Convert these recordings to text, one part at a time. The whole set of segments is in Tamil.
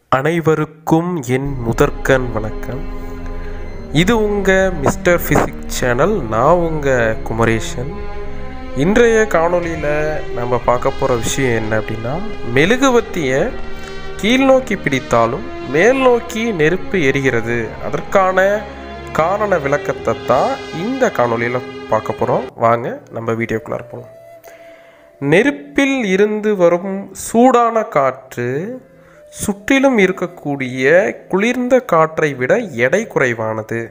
அனைவருக்கும் என் முதற்கண் வணக்கம் இது உங்கள் மிஸ்டர் ஃபிசிக்ஸ் சேனல் நான் உங்கள் குமரேஷன் இன்றைய காணொளியில் நம்ம பார்க்க போகிற விஷயம் என்ன அப்படின்னா மெழுகுவர்த்தியை கீழ்நோக்கி பிடித்தாலும் மேல் நோக்கி நெருப்பு எரிகிறது அதற்கான காரண விளக்கத்தை தான் இந்த காணொளியில் பார்க்க போகிறோம் வாங்க நம்ம வீடியோக்குள்ளே போகலாம் நெருப்பில் இருந்து வரும் சூடான காற்று சுற்றிலும் இருக்கக்கூடிய குளிர்ந்த காற்றை விட எடை குறைவானது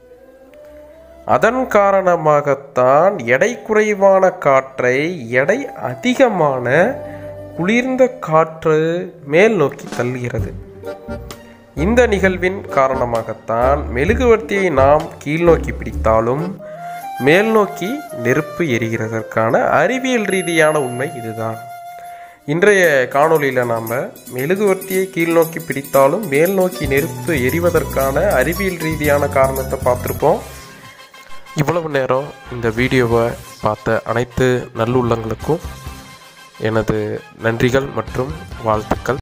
அதன் காரணமாகத்தான் எடை குறைவான காற்றை எடை அதிகமான குளிர்ந்த காற்று மேல் நோக்கி தள்ளுகிறது இந்த நிகழ்வின் காரணமாகத்தான் மெழுகுவர்த்தியை நாம் கீழ்நோக்கி பிடித்தாலும் மேல் நோக்கி நெருப்பு எரிகிறதற்கான அறிவியல் ரீதியான உண்மை இதுதான் இன்றைய காணொளியில் நாம் மெழுகுவர்த்தியை கீழ்நோக்கி பிடித்தாலும் மேல் நோக்கி நெருப்பு எரிவதற்கான அறிவியல் ரீதியான காரணத்தை பார்த்துருப்போம் இவ்வளவு நேரம் இந்த வீடியோவை பார்த்த அனைத்து நல்லுள்ளங்களுக்கும் எனது நன்றிகள் மற்றும் வாழ்த்துக்கள்